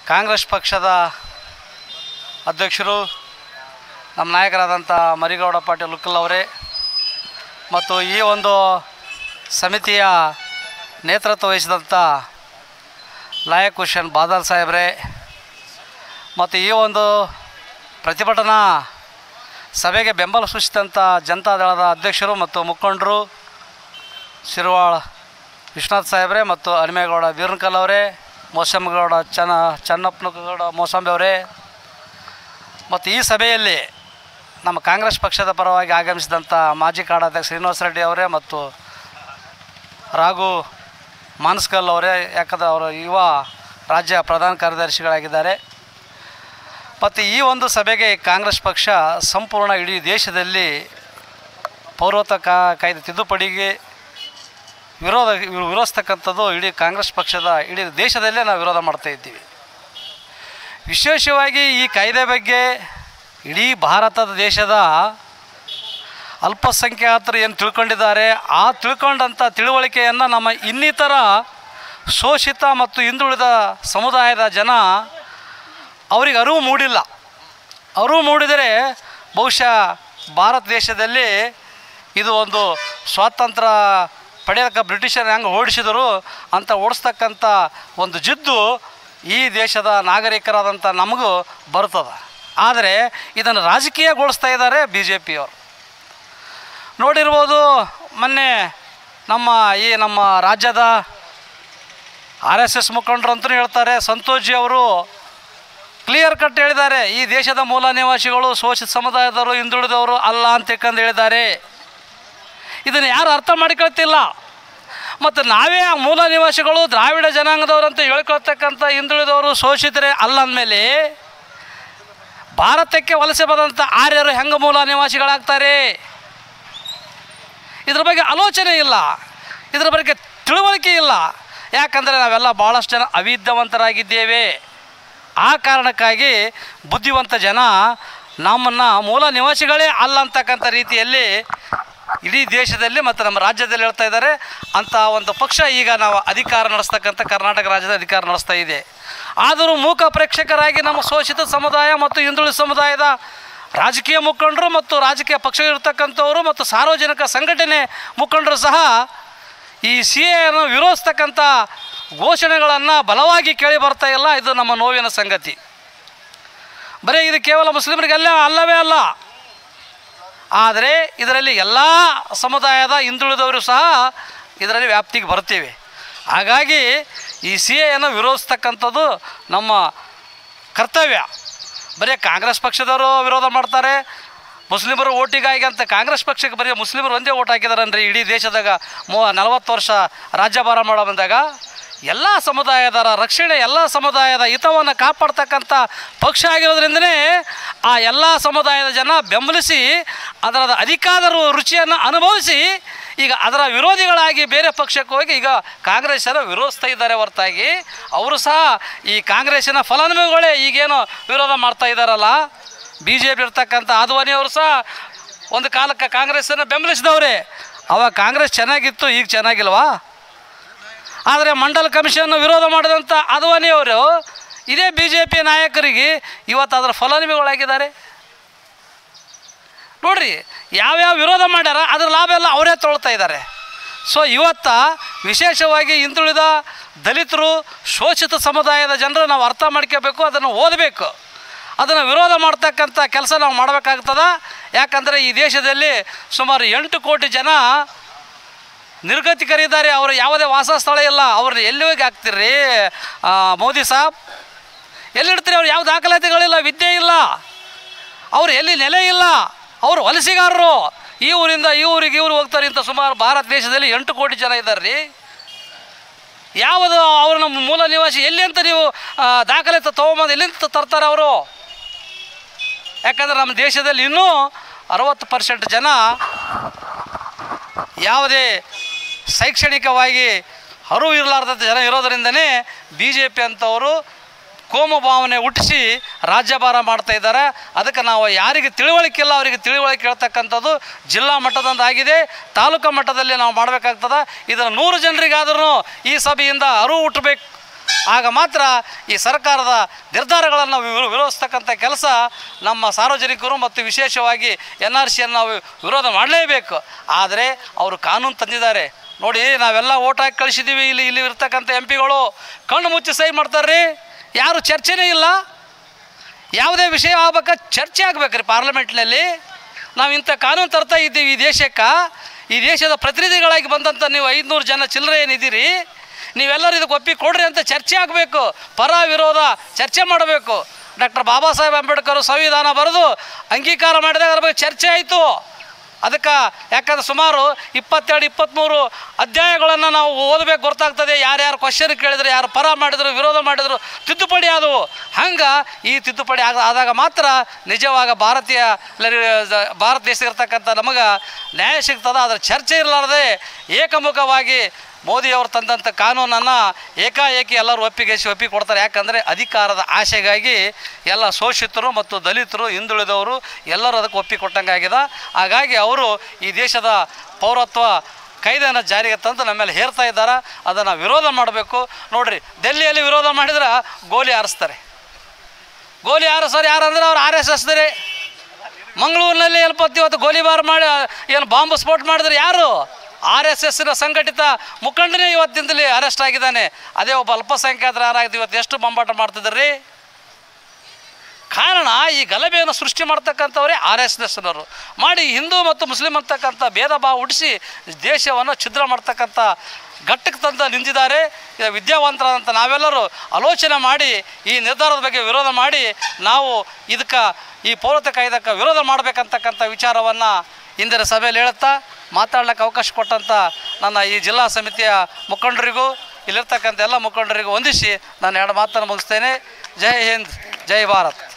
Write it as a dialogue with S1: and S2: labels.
S1: ಕಾಂಗ್ರೆಸ್ ಪಕ್ಷದ ಅಧ್ಯಕ್ಷರು ನಮ್ಮ ನಾಯಕರಾದಂಥ ಮರಿಗೌಡ ಪಾಟೀಲ್ ಉಕ್ಕಲ್ ಅವರೇ ಮತ್ತು ಈ ಒಂದು ಸಮಿತಿಯ ನೇತೃತ್ವ ವಹಿಸಿದಂಥ ಲಾಯಕ್ ಹುಷೇನ್ ಬಾದಲ್ ಸಾಹೇಬ್ರೆ ಮತ್ತು ಈ ಒಂದು ಪ್ರತಿಭಟನಾ ಸಭೆಗೆ ಬೆಂಬಲ ಸೂಚಿಸಿದಂಥ ಜನತಾದಳದ ಅಧ್ಯಕ್ಷರು ಮತ್ತು ಮುಖಂಡರು ಶಿರ್ವಾಳ್ ವಿಶ್ವನಾಥ್ ಸಾಹೇಬ್ರೆ ಮತ್ತು ಹನುಮೇಗೌಡ ಬೀರ್ನಕಲ್ ಅವರೇ ಮೋಸಮ್ಮಗೌಡ ಚನ್ನ ಚನ್ನಪ್ಪನಗೌಡ ಮೋಸಂಬಿ ಅವರೇ ಮತ್ತು ಈ ಸಭೆಯಲ್ಲಿ ನಮ್ಮ ಕಾಂಗ್ರೆಸ್ ಪಕ್ಷದ ಪರವಾಗಿ ಆಗಮಿಸಿದಂಥ ಮಾಜಿ ಕಾಡಾಧ್ಯಕ್ಷ ಶ್ರೀನಿವಾಸ ರೆಡ್ಡಿ ಅವರೇ ಮತ್ತು ರಾಘು ಮಾನಸ್ಕಲ್ ಅವರೇ ಯಾಕಂದರೆ ಅವರು ಯುವ ರಾಜ್ಯ ಪ್ರಧಾನ ಕಾರ್ಯದರ್ಶಿಗಳಾಗಿದ್ದಾರೆ ಮತ್ತು ಈ ಒಂದು ಸಭೆಗೆ ಕಾಂಗ್ರೆಸ್ ಪಕ್ಷ ಸಂಪೂರ್ಣ ಇಡೀ ದೇಶದಲ್ಲಿ ಪೌರತ್ವ ಕಾ ಕಾಯ್ದೆ ತಿದ್ದುಪಡಿಗೆ ವಿರೋಧ ವಿರೋಧಿಸ್ತಕ್ಕಂಥದ್ದು ಇಡೀ ಕಾಂಗ್ರೆಸ್ ಪಕ್ಷದ ಇಡೀ ದೇಶದಲ್ಲೇ ನಾವು ವಿರೋಧ ಮಾಡ್ತಾ ಇದ್ದೀವಿ ವಿಶೇಷವಾಗಿ ಈ ಕಾಯ್ದೆ ಬಗ್ಗೆ ಇಡೀ ಭಾರತದ ದೇಶದ ಅಲ್ಪಸಂಖ್ಯಾತರು ಏನು ತಿಳ್ಕೊಂಡಿದ್ದಾರೆ ಆ ತಿಳ್ಕೊಂಡಂಥ ತಿಳುವಳಿಕೆಯನ್ನು ನಮ್ಮ ಇನ್ನಿತರ ಶೋಷಿತ ಮತ್ತು ಹಿಂದುಳಿದ ಸಮುದಾಯದ ಜನ ಅವರಿಗೆ ಅರಿವು ಮೂಡಿಲ್ಲ ಅರಿವು ಮೂಡಿದರೆ ಬಹುಶಃ ಭಾರತ ದೇಶದಲ್ಲಿ ಇದು ಒಂದು ಸ್ವಾತಂತ್ರ್ಯ ಪಡೆಯೋಕೆ ಬ್ರಿಟಿಷರು ಹೆಂಗೆ ಓಡಿಸಿದರು ಅಂತ ಓಡಿಸ್ತಕ್ಕಂಥ ಒಂದು ಜಿದ್ದು ಈ ದೇಶದ ನಾಗರಿಕರಾದಂಥ ನಮಗೂ ಬರ್ತದೆ ಆದರೆ ಇದನ್ನು ರಾಜಕೀಯಗೊಳಿಸ್ತಾ ಇದ್ದಾರೆ ಬಿ ಜೆ ಪಿಯವರು ನೋಡಿರ್ಬೋದು ಮೊನ್ನೆ ನಮ್ಮ ಈ ನಮ್ಮ ರಾಜ್ಯದ ಆರ್ ಎಸ್ ಎಸ್ ಮುಖಂಡರು ಅಂತಲೂ ಹೇಳ್ತಾರೆ ಸಂತೋಷ್ ಅವರು ಕ್ಲಿಯರ್ ಕಟ್ ಹೇಳಿದ್ದಾರೆ ಈ ದೇಶದ ಮೂಲ ನಿವಾಸಿಗಳು ಶೋಷಿತ ಸಮುದಾಯದವರು ಹಿಂದುಳಿದವರು ಅಲ್ಲ ಅಂತ ತಿಳ್ಕೊಂಡು ಹೇಳಿದ್ದಾರೆ ಇದನ್ನು ಯಾರು ಅರ್ಥ ಮಾಡಿಕೊಳ್ತಿಲ್ಲ ಮತ್ತು ನಾವೇ ಆ ಮೂಲ ನಿವಾಸಿಗಳು ದ್ರಾವಿಡ ಜನಾಂಗದವರು ಅಂತ ಹೇಳ್ಕೊಳ್ತಕ್ಕಂಥ ಹಿಂದುಳಿದವರು ಶೋಷಿತರೇ ಅಲ್ಲ ಅಂದಮೇಲೆ ಭಾರತಕ್ಕೆ ವಲಸೆ ಬಂದಂಥ ಆರ್ಯರು ಹೆಂಗೆ ಮೂಲ ನಿವಾಸಿಗಳಾಗ್ತಾರೆ ಇದ್ರ ಬಗ್ಗೆ ಆಲೋಚನೆ ಇಲ್ಲ ಇದ್ರ ಬಗ್ಗೆ ತಿಳುವಳಿಕೆ ಇಲ್ಲ ಯಾಕಂದರೆ ನಾವೆಲ್ಲ ಭಾಳಷ್ಟು ಜನ ಅವಿದ್ಯಾವಂತರಾಗಿದ್ದೇವೆ ಆ ಕಾರಣಕ್ಕಾಗಿ ಬುದ್ಧಿವಂತ ಜನ ನಮ್ಮನ್ನು ಮೂಲ ನಿವಾಸಿಗಳೇ ಅಲ್ಲ ಅಂತಕ್ಕಂಥ ರೀತಿಯಲ್ಲಿ ಇಡೀ ದೇಶದಲ್ಲಿ ಮತ್ತು ನಮ್ಮ ರಾಜ್ಯದಲ್ಲಿ ಹೇಳ್ತಾ ಇದ್ದಾರೆ ಅಂಥ ಒಂದು ಪಕ್ಷ ಈಗ ನಾವು ಅಧಿಕಾರ ನಡೆಸ್ತಕ್ಕಂಥ ಕರ್ನಾಟಕ ರಾಜ್ಯದ ಅಧಿಕಾರ ನಡೆಸ್ತಾ ಇದೆ ಆದರೂ ಮೂಕ ಪ್ರೇಕ್ಷಕರಾಗಿ ನಮ್ಮ ಶೋಷಿತ ಸಮುದಾಯ ಮತ್ತು ಹಿಂದುಳಿದ ಸಮುದಾಯದ ರಾಜಕೀಯ ಮುಖಂಡರು ಮತ್ತು ರಾಜಕೀಯ ಪಕ್ಷ ಇರ್ತಕ್ಕಂಥವರು ಮತ್ತು ಸಾರ್ವಜನಿಕ ಸಂಘಟನೆ ಮುಖಂಡರು ಸಹ ಈ ಸಿ ಎಯನ್ನು ವಿರೋಧಿಸ್ತಕ್ಕಂಥ ಘೋಷಣೆಗಳನ್ನು ಬಲವಾಗಿ ಕೇಳಿ ಬರ್ತಾ ಇಲ್ಲ ಇದು ನಮ್ಮ ನೋವಿನ ಸಂಗತಿ ಬರೀ ಇದು ಕೇವಲ ಮುಸ್ಲಿಮರಿಗೆಲ್ಲ ಅಲ್ಲವೇ ಅಲ್ಲ ಆದರೆ ಇದರಲ್ಲಿ ಎಲ್ಲ ಸಮುದಾಯದ ಹಿಂದುಳಿದವರು ಸಹ ಇದರಲ್ಲಿ ವ್ಯಾಪ್ತಿಗೆ ಬರ್ತೀವಿ ಹಾಗಾಗಿ ಈ ಸಿ ಎಯನ್ನು ವಿರೋಧಿಸ್ತಕ್ಕಂಥದ್ದು ನಮ್ಮ ಕರ್ತವ್ಯ ಬರೀ ಕಾಂಗ್ರೆಸ್ ಪಕ್ಷದವರು ವಿರೋಧ ಮಾಡ್ತಾರೆ ಮುಸ್ಲಿಮರು ಓಟಿಗಾಗಿ ಅಂತ ಕಾಂಗ್ರೆಸ್ ಪಕ್ಷಕ್ಕೆ ಬರೀ ಮುಸ್ಲಿಮರು ಒಂದೇ ಓಟ್ ಹಾಕಿದಾರನ್ರಿ ಇಡೀ ದೇಶದಾಗ ಮೂ ನಲವತ್ತು ವರ್ಷ ರಾಜ್ಯಭಾರ ಮಾಡೋ ಬಂದಾಗ ಎಲ್ಲ ಸಮುದಾಯದರ ರಕ್ಷಣೆ ಎಲ್ಲ ಸಮುದಾಯದ ಹಿತವನ್ನು ಕಾಪಾಡ್ತಕ್ಕಂಥ ಪಕ್ಷ ಆಗಿರೋದ್ರಿಂದನೇ ಆ ಎಲ್ಲ ಸಮುದಾಯದ ಜನ ಬೆಂಬಲಿಸಿ ಅದರ ಅಧಿಕಾರದ ರುಚಿಯನ್ನು ಅನುಭವಿಸಿ ಈಗ ಅದರ ವಿರೋಧಿಗಳಾಗಿ ಬೇರೆ ಪಕ್ಷಕ್ಕೆ ಹೋಗಿ ಈಗ ಕಾಂಗ್ರೆಸ್ಸನ್ನು ವಿರೋಧಿಸ್ತಾ ಇದ್ದಾರೆ ಹೊರತಾಗಿ ಅವರು ಸಹ ಈ ಕಾಂಗ್ರೆಸ್ಸಿನ ಫಲಾನುಭವಿಗಳೇ ಈಗೇನು ವಿರೋಧ ಮಾಡ್ತಾ ಇದ್ದಾರಲ್ಲ ಬಿ ಜೆ ಪಿ ಇರ್ತಕ್ಕಂಥ ಆದ್ವಾನಿಯವರು ಸಹ ಒಂದು ಕಾಲಕ್ಕೆ ಕಾಂಗ್ರೆಸ್ಸನ್ನು ಬೆಂಬಲಿಸಿದವ್ರೆ ಅವಾಗ ಕಾಂಗ್ರೆಸ್ ಚೆನ್ನಾಗಿತ್ತು ಈಗ ಚೆನ್ನಾಗಿಲ್ವಾ ಆದರೆ ಮಂಡಲ್ ಕಮಿಷನ್ ವಿರೋಧ ಮಾಡಿದಂಥ ಅದ್ವಾನಿಯವರು ಇದೇ ಬಿ ಜೆ ಪಿ ನಾಯಕರಿಗೆ ಇವತ್ತು ಅದರ ಫಲಾನುಭವಿಗಳಾಗಿದ್ದಾರೆ ನೋಡ್ರಿ ಯಾವ್ಯಾವ ವಿರೋಧ ಮಾಡ್ಯಾರ ಅದ್ರ ಲಾಭ ಎಲ್ಲ ಅವರೇ ತೊಳ್ತಾ ಇದ್ದಾರೆ ಸೊ ಇವತ್ತ ವಿಶೇಷವಾಗಿ ಹಿಂದುಳಿದ ದಲಿತರು ಶೋಷಿತ ಸಮುದಾಯದ ಜನರು ನಾವು ಅರ್ಥ ಮಾಡ್ಕೋಬೇಕು ಅದನ್ನು ಓದಬೇಕು ಅದನ್ನು ವಿರೋಧ ಮಾಡ್ತಕ್ಕಂಥ ಕೆಲಸ ನಾವು ಮಾಡಬೇಕಾಗ್ತದ ಯಾಕಂದರೆ ಈ ದೇಶದಲ್ಲಿ ಸುಮಾರು ಎಂಟು ಕೋಟಿ ಜನ ನಿರ್ಗತಿಕರಿದ್ದಾರೆ ಅವರು ಯಾವುದೇ ವಾಸ ಸ್ಥಳ ಇಲ್ಲ ಅವ್ರನ್ನ ಎಲ್ಲಿ ಹೋಗಿ ಹಾಕ್ತೀರಿ ಆ, ಮೋದಿ ಸಾಬ್ ಎಲ್ಲಿಡ್ತೀರಿ ಅವ್ರು ಯಾವ ದಾಖಲಾತಿಗಳಿಲ್ಲ ವಿದ್ಯೆ ಇಲ್ಲ ಅವ್ರು ಎಲ್ಲಿ ನೆಲೆ ಇಲ್ಲ ಅವರು ವಲಸಿಗಾರರು ಈ ಊರಿಂದ ಈ ಊರಿಗೆ ಇವ್ರು ಹೋಗ್ತಾರೆ ಇಂಥ ಸುಮಾರು ಭಾರತ ದೇಶದಲ್ಲಿ ಎಂಟು ಕೋಟಿ ಜನ ಇದ್ದಾರೆ ರೀ ಯಾವುದು ಅವರು ನಮ್ಮ ಮೂಲ ನಿವಾಸಿ ಎಲ್ಲಿ ಅಂತ ನೀವು ಆ, ದಾಖಲೆ ತೊಗೊಂಬಂದು ಎಲ್ಲಿಂದ ತರ್ತಾರೆ ಅವರು ಯಾಕಂದರೆ ನಮ್ಮ ದೇಶದಲ್ಲಿ ಇನ್ನೂ ಅರವತ್ತು ಪರ್ಸೆಂಟ್ ಜನ ಯಾವುದೇ ಶೈಕ್ಷಣಿಕವಾಗಿ ಅರಿವು ಇರಲಾರ್ದಂಥ ಜನ ಇರೋದರಿಂದನೇ ಬಿ ಜೆ ಪಿ ಅಂತವರು ಕೋಮು ಭಾವನೆ ಹುಟ್ಟಿಸಿ ರಾಜ್ಯಭಾರ ಮಾಡ್ತಾ ಇದ್ದಾರೆ ಅದಕ್ಕೆ ನಾವು ಯಾರಿಗೆ ತಿಳುವಳಿಕೆ ಇಲ್ಲ ಅವರಿಗೆ ತಿಳುವಳಿಕೆ ಹೇಳ್ತಕ್ಕಂಥದ್ದು ಜಿಲ್ಲಾ ಮಟ್ಟದಂದು ಆಗಿದೆ ತಾಲೂಕು ಮಟ್ಟದಲ್ಲಿ ನಾವು ಮಾಡಬೇಕಾಗ್ತದೆ ಇದನ್ನು ನೂರು ಜನರಿಗಾದ್ರೂ ಈ ಸಭೆಯಿಂದ ಅರಿವು ಹುಟ್ಟಬೇಕು ಆಗ ಮಾತ್ರ ಈ ಸರ್ಕಾರದ ನಿರ್ಧಾರಗಳನ್ನು ವಿರೋ- ವಿರೋಧಿಸ್ತಕ್ಕಂಥ ಕೆಲಸ ನಮ್ಮ ಸಾರ್ವಜನಿಕರು ಮತ್ತು ವಿಶೇಷವಾಗಿ ಎನ್ ಆರ್ ಸಿಯನ್ನು ನಾವು ವಿರೋಧ ಮಾಡಲೇಬೇಕು ಆದರೆ ಅವರು ಕಾನೂನು ತಂದಿದ್ದಾರೆ ನೋಡಿ ನಾವೆಲ್ಲ ಓಟ್ ಹಾಕಿ ಕಳಿಸಿದ್ದೀವಿ ಇಲ್ಲಿ ಇಲ್ಲಿ ಇರ್ತಕ್ಕಂಥ ಎಂ ಪಿಗಳು ಕಣ್ಣು ಮುಚ್ಚಿ ಸಹಿ ಮಾಡ್ತಾರೆ ಯಾರು ಚರ್ಚೆನೇ ಇಲ್ಲ ಯಾವುದೇ ವಿಷಯ ಆಗ್ಬೇಕಾ ಚರ್ಚೆ ಆಗ್ಬೇಕ್ರಿ ಪಾರ್ಲಿಮೆಂಟ್ನಲ್ಲಿ ನಾವು ಇಂಥ ಕಾನೂನು ತರ್ತಾ ಇದ್ದೀವಿ ಈ ದೇಶಕ್ಕೆ ಈ ದೇಶದ ಪ್ರತಿನಿಧಿಗಳಾಗಿ ಬಂದಂಥ ನೀವು ಐದುನೂರು ಜನ ಚಿಲ್ಲರೆ ಏನಿದ್ದೀರಿ ನೀವೆಲ್ಲರೂ ಇದಕ್ಕೆ ಒಪ್ಪಿ ಕೊಡ್ರಿ ಅಂತ ಚರ್ಚೆ ಆಗಬೇಕು ಪರ ವಿರೋಧ ಚರ್ಚೆ ಮಾಡಬೇಕು ಡಾಕ್ಟರ್ ಬಾಬಾ ಸಾಹೇಬ್ ಅಂಬೇಡ್ಕರ್ ಸಂವಿಧಾನ ಬರೆದು ಅಂಗೀಕಾರ ಮಾಡಿದಾಗ ಅದ್ರ ಬಗ್ಗೆ ಚರ್ಚೆ ಆಯಿತು ಅದಕ್ಕೆ ಯಾಕಂದ್ರೆ ಸುಮಾರು ಇಪ್ಪತ್ತೆರಡು ಇಪ್ಪತ್ತ್ಮೂರು ಅಧ್ಯಾಯಗಳನ್ನು ನಾವು ಓದಬೇಕು ಗೊತ್ತಾಗ್ತದೆ ಯಾರ್ಯಾರು ಕ್ವಶನ್ ಕೇಳಿದ್ರು ಯಾರು ಪರ ಮಾಡಿದ್ರು ವಿರೋಧ ಮಾಡಿದ್ರು ತಿದ್ದುಪಡಿ ಆದವು ಹಂಗೆ ಈ ತಿದ್ದುಪಡಿ ಆಗ ಆದಾಗ ಮಾತ್ರ ನಿಜವಾಗ ಭಾರತೀಯ ಲರಿ- ದ- ಭಾರತ ದೇಶ ಇರ್ತಕ್ಕಂಥ ನಮಗೆ ನ್ಯಾಯ ಸಿಗ್ತದೆ ಅದರ ಚರ್ಚೆ ಇರಲಾರ್ದೆ ಏಕಮುಖವಾಗಿ ಮೋದಿಯವರು ತಂದಂಥ ಕಾನೂನನ್ನು ಏಕಾಏಕಿ ಎಲ್ಲರೂ ಒಪ್ಪಿಗೆಸಿ ಒಪ್ಪಿ ಕೊಡ್ತಾರೆ ಯಾಕಂದರೆ ಅಧಿಕಾರದ ಆಸೆಗಾಗಿ ಎಲ್ಲ ಶೋಷಿತರು ಮತ್ತು ದಲಿತರು ಹಿಂದುಳಿದವರು ಎಲ್ಲರೂ ಅದಕ್ಕೆ ಒಪ್ಪಿ ಕೊಟ್ಟಂಗಾಗಿದೆ ಹಾಗಾಗಿ ಅವರು ಈ ದೇಶದ ಪೌರತ್ವ ಕಾಯ್ದೆಯನ್ನು ಜಾರಿಗೆ ತಂದು ನಮ್ಮ ಮೇಲೆ ಹೇರ್ತಾ ಇದ್ದಾರೆ ಅದನ್ನು ವಿರೋಧ ಮಾಡಬೇಕು ನೋಡ್ರಿ ಡೆಲ್ಲಿಯಲ್ಲಿ ವಿರೋಧ ಮಾಡಿದ್ರೆ ಗೋಲಿ ಹಾರಿಸ್ತಾರೆ ಗೋಲಿ ಹಾರಿಸೋರು ಯಾರಂದ್ರೆ ಅವ್ರು ಆರ್ ಎಸ್ ಎಸ್ದರೆ ಮಂಗಳೂರಿನಲ್ಲಿ ಏನಪ್ಪ ಇವತ್ತು ಗೋಲಿಬಾರ್ ಮಾಡಿ ಏನು ಬಾಂಬ್ ಸ್ಫೋಟ ಮಾಡಿದ್ರೆ ಯಾರು ಆರ್ ಎಸ್ ಎಸ್ನ ಸಂಘಟಿತ ಮುಖಂಡನೇ ಇವತ್ತಿಂದಲೇ ಅರೆಸ್ಟ್ ಆಗಿದ್ದಾನೆ ಅದೇ ಒಬ್ಬ ಅಲ್ಪಸಂಖ್ಯಾತರ ಯಾರಾಗಿದೆ ಇವತ್ತು ಎಷ್ಟು ಬಂಬಾಟ ಮಾಡ್ತಿದ್ರಿ ಕಾರಣ ಈ ಗಲಭೆಯನ್ನು ಸೃಷ್ಟಿ ಮಾಡ್ತಕ್ಕಂಥವರೇ ಆರ್ ಎಸ್ ಎಸ್ನವರು ಮಾಡಿ ಹಿಂದೂ ಮತ್ತು ಮುಸ್ಲಿಂ ಅಂತಕ್ಕಂಥ ಭೇದ ಭಾವ ಹುಟ್ಟಿಸಿ ದೇಶವನ್ನು ಛಿದ್ರ ಮಾಡ್ತಕ್ಕಂಥ ಘಟ್ಟಕ್ಕೆ ತಂದು ನಿಂತಿದ್ದಾರೆ ಇದು ವಿದ್ಯಾವಂತರಾದಂಥ ನಾವೆಲ್ಲರೂ ಆಲೋಚನೆ ಮಾಡಿ ಈ ನಿರ್ಧಾರದ ಬಗ್ಗೆ ವಿರೋಧ ಮಾಡಿ ನಾವು ಇದಕ್ಕೆ ಈ ಪೌರತ್ವ ಕಾಯ್ದಕ್ಕೆ ವಿರೋಧ ಮಾಡಬೇಕಂತಕ್ಕಂಥ ವಿಚಾರವನ್ನು ಇಂದಿನ ಸಭೆಯಲ್ಲಿ ಹೇಳುತ್ತಾ ಮಾತಾಡ್ಲಿಕ್ಕೆ ಅವಕಾಶ ಕೊಟ್ಟಂಥ ನನ್ನ ಈ ಜಿಲ್ಲಾ ಸಮಿತಿಯ ಮುಖಂಡರಿಗೂ ಇಲ್ಲಿರ್ತಕ್ಕಂಥ ಎಲ್ಲ ಮುಖಂಡರಿಗೂ ವಂದಿಸಿ ನಾನು ಎರಡು ಮಾತನ್ನು ಮುಗಿಸ್ತೇನೆ ಜೈ ಹಿಂದ್ ಜೈ ಭಾರತ್